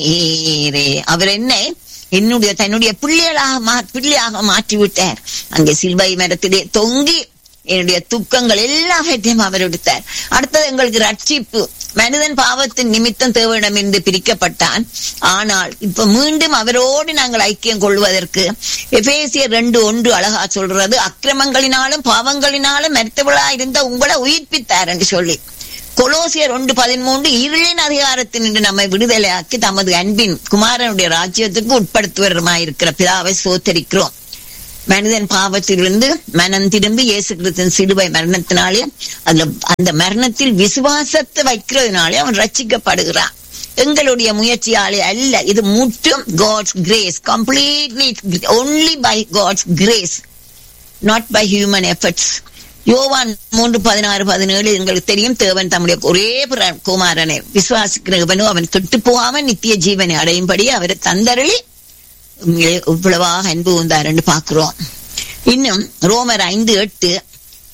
நீரே அவர் என்னை என்னுடைய தன்னுடைய பிள்ளைகளாக மா- பிள்ளையாக மாற்றி விட்டார் அங்கே சில்வை மரத்திலே தொங்கி என்னுடைய துக்கங்கள் எல்லாவற்றையும் அவர் எடுத்தார் அடுத்தது எங்களுக்கு ரட்சிப்பு மனிதன் பாவத்தின் நிமித்தம் தேவனிடம் இருந்து பிரிக்கப்பட்டான் ஆனால் இப்ப மீண்டும் அவரோடு நாங்கள் ஐக்கியம் கொள்வதற்கு எபேசியர் ரெண்டு ஒன்று அழகா சொல்றது அக்கிரமங்களினாலும் பாவங்களினாலும் மருத்துவளா இருந்த உங்களை உயிர்ப்பித்தார் என்று சொல்லி கொலோசியர் ஒன்று பதிமூன்று இருளின் அதிகாரத்தினின்று நம்மை விடுதலையாக்கி தமது அன்பின் குமாரனுடைய ராஜ்யத்துக்கு உட்படுத்துவருமாயிருக்கிற பிதாவை சோத்தரிக்கிறோம் மனிதன் பாவத்திலிருந்து மனம் திரும்பி இயேசு கிறிஸ்துவின் சிலுவை மரணத்தினாலே அதுல அந்த மரணத்தில் விசுவாசத்தை வைக்கிறதுனாலே அவன் ரட்சிக்கப்படுகிறான் எங்களுடைய முயற்சியாலே அல்ல இது முற்றும் God's grace completely only by God's grace not by human efforts Yovan மூன்று பதினாறு பதினேழு எங்களுக்கு தெரியும் தேவன் தம்முடைய ஒரே பிற- குமாரனை விசுவாசிக்கிறவனோ அவன் கெட்டு போகாம நித்திய ஜீவனை அடையும்படி அவரை தந்தருளி இவ்வளவாக அன்பு வந்தார் என்று பார்க்கிறோம் இன்னும் ரோமர் ஐந்து எட்டு